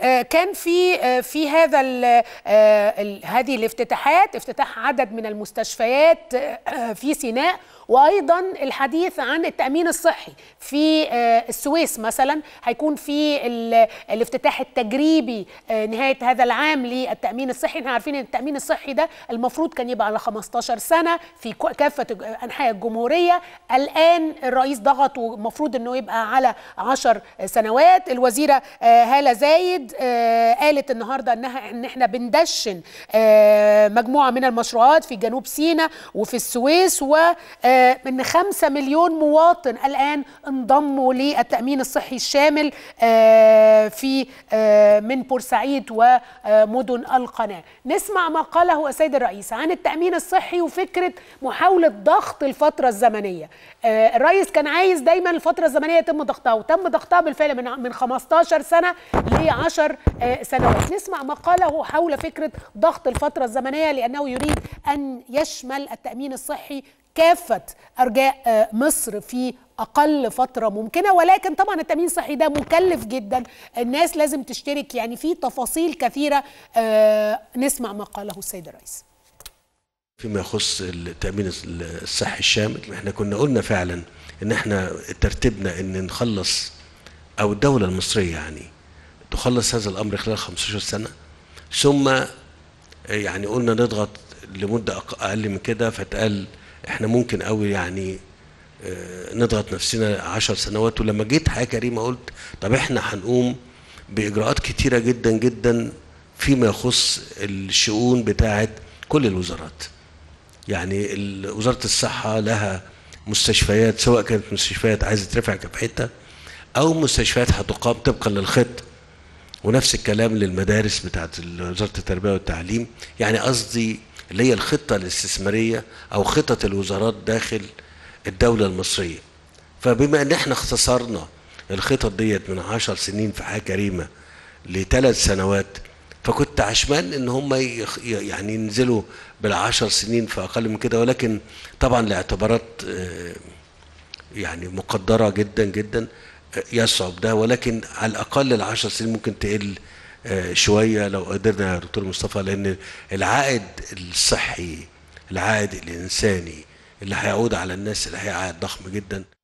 آه، كان في آه، في هذا ال- آه، ال- هذه الافتتاحات افتتاح عدد من المستشفيات آه، في سيناء وايضا الحديث عن التامين الصحي في آه، السويس مثلا هيكون في ال- الافتتاح التجريبي آه، نهايه هذا العام للتامين الصحي احنا عارفين ان التامين الصحي ده المفروض كان يبقى على 15 سنه في ك- كافه الج- انحاء الجمهوريه الان الرئيس ضغط ومفروض انه يبقى على 10 سنوات الوزيره آه، هاله زايد آه، قالت النهارده انها ان احنا بندشن آه، مجموعه من المشروعات في جنوب سيناء وفي السويس وان 5 مليون مواطن الان انضموا للتامين الصحي الشامل آه، في آه، من بورسعيد ومدن القناه نسمع ما قاله السيد الرئيس عن التامين الصحي وفكره محاوله ضغط الفتره الزمنيه آه، الرئيس كان عايز دايما الفتره الزمنيه يتم ضغطها وتم ضغطها بالفعل من من 15 سنه ل 10 آه، سنوات نسمع ما قاله حول فكره ضغط الفتره الزمنيه لانه يريد ان يشمل التامين الصحي كافه ارجاء آه، مصر في اقل فتره ممكنه ولكن طبعا التامين الصحي ده مكلف جدا الناس لازم تشترك يعني في تفاصيل كثيره آه، نسمع ما قاله السيد الرئيس فيما يخص التأمين الصحي الشامل احنا كنا قلنا فعلا ان احنا ترتيبنا ان نخلص او الدولة المصرية يعني تخلص هذا الامر خلال 15 سنة ثم يعني قلنا نضغط لمدة أق- اقل من كده فتقال احنا ممكن قوي يعني آه، نضغط نفسنا عشر سنوات ولما جيت حاجة كريمة قلت طب احنا هنقوم بإجراءات كتيرة جدا جدا فيما يخص الشؤون بتاعت كل الوزارات يعني ال- وزارة الصحة لها مستشفيات سواء كانت مستشفيات عايزة ترفع كفاءتها أو مستشفيات هتقام طبقا للخطة ونفس الكلام للمدارس بتاعت ال- وزارة التربية والتعليم يعني قصدي اللي هي الخطة الاستثمارية أو خطط الوزارات داخل الدولة المصرية فبما ان احنا اختصرنا الخطط ديت من عشر سنين في حياة كريمة لثلاث سنوات فكنت عشمان ان هم يخ- يعني ينزلوا بالعشر سنين في اقل من كده ولكن طبعا لاعتبارات آه، يعني مقدرة جدا جدا آه، يصعب ده ولكن على الأقل العشر سنين ممكن تقل آه، شوية لو قدرنا يا دكتور مصطفى لأن العائد الصحي العائد الإنساني اللي هيعود على الناس اللي هي عائد ضخم جدا